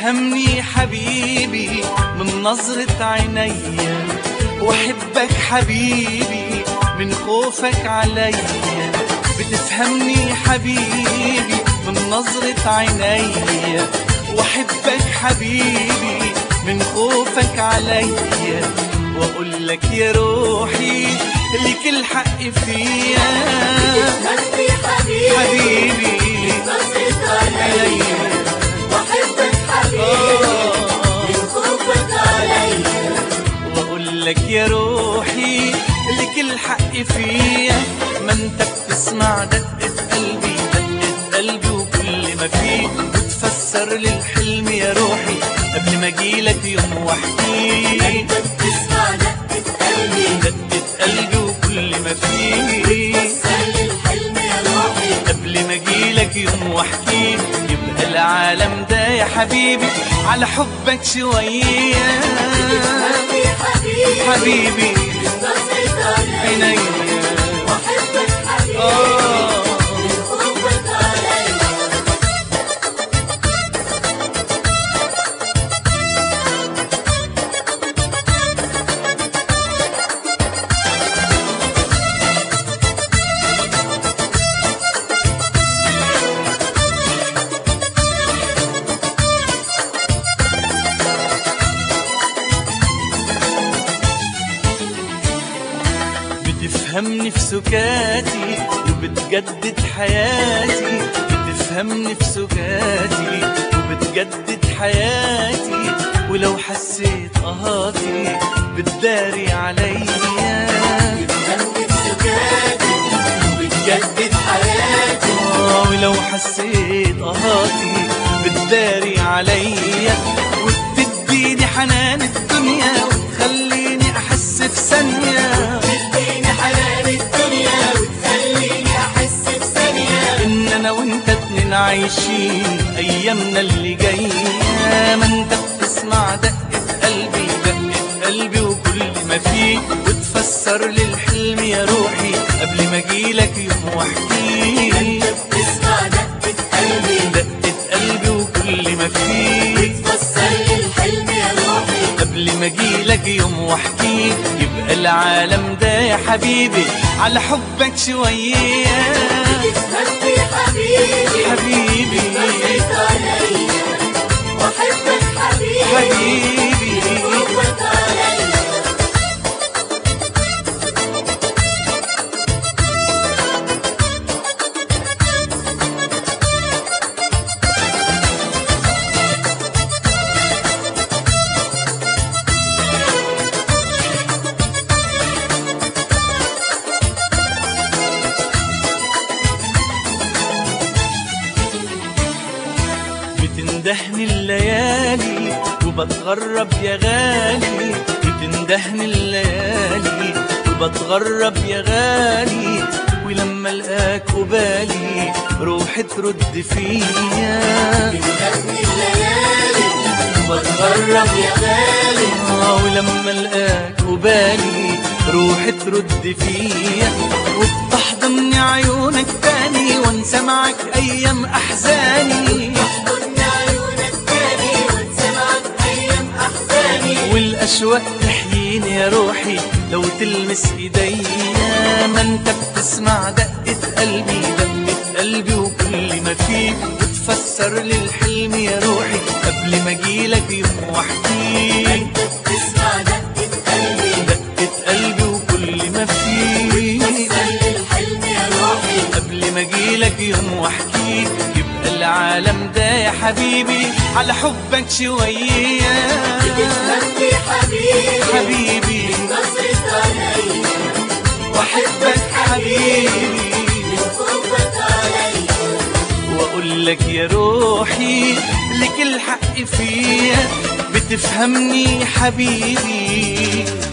بتفهمني حبيبي من نظرة عيني واحبك حبيبي من خوفك علي بتفهمني حبيبي من نظرة عيني واحبك حبيبي من خوفك علي واقول لك يا روحي لك الحق فيا تفهمني حبيبي حبيبي نظرة علي علي وأحبك حبيبي من خوفك علي واقول لك يا روحي لك الحق فيا ما انت بتسمع دقة قلبي دقة قلبي وكل ما فيه وتفسر للحلم يا روحي قبل ما اجيلك يوم واحكيه أنت بتسمع دقة قلبي دقة قلبي وكل ما فيه سل الحلم يا روحي قبل ما اجيلك يوم واحكيه يبقى العالم ده يا حبيبي على حبك شويه تفهمني حبيبي حبيبي نظرة علي عينيا وأحبك حبيبي آه من خوفك علي بتفهمني في سكاتي وبتجدد حياتي بتفهمني في سكاتي وبتجدد حياتي ولو حسيت قهاتي بتداري عليا تفهمني بسكاتي وبتجدد حياتي آه، ولو حسيت قهاتي بتداري عليا وبتديني حنان الدنيا وتخليني احس في ثانيه تديني حنان الدنيا وتخليني أحس بثانية ان انا وانت اتنين عايشين ايامنا اللي جايه ما انت بتسمع دقه قلبي دقه قلبي وكل ما فيه وتفسر للحلم يا روحي قبل ما اجيلك يوم واحكيه أنت بتسمع دقة قلبي دقه قلبي وكل ما فيه تفسر لي الحلم يا روحي قبل ما اجيلك يوم واحكيه يبقى العالم ده يا حبيبي على حبك شويه تفهمني حبيبي حبيبي نظرة علي وأحبك حبيبي حبيبي خوفك علي بتندهني الليالي وبتغرب يا غالي بتندهني الليالي وبتغرب يا غالي ولما القاك قبالي روحي ترد فيا تفهمني الليالي بتغرب يا غالي آه، ولما القاك قبالي روحي ترد فيا وبتحضني عيونك تاني وانسى معك ايام احزاني كنا عيونك تاني وتسمعك أيام أحزاني والاشواق تحييني يا روحي لو تلمس ايديا ما انت بتسمع دقة قلبي دقة قلبي وكل ما فيه وتفسر للحلم يا روحي قبل ما اجيلك يوم واحكيه أنت بتسمع دقة قلبي دقة قلبي وكل ما فيه تفسر لي الحلم يا روحي قبل ما اجيلك يوم واحكيه يبقى العالم ده يا حبيبي على حبك شويه تفهمني حبيبي حبيبي نظرة علي واحبك حبيبي خوفك علي واقول لك يا روحي لك الحق فيا بتفهمني حبيبي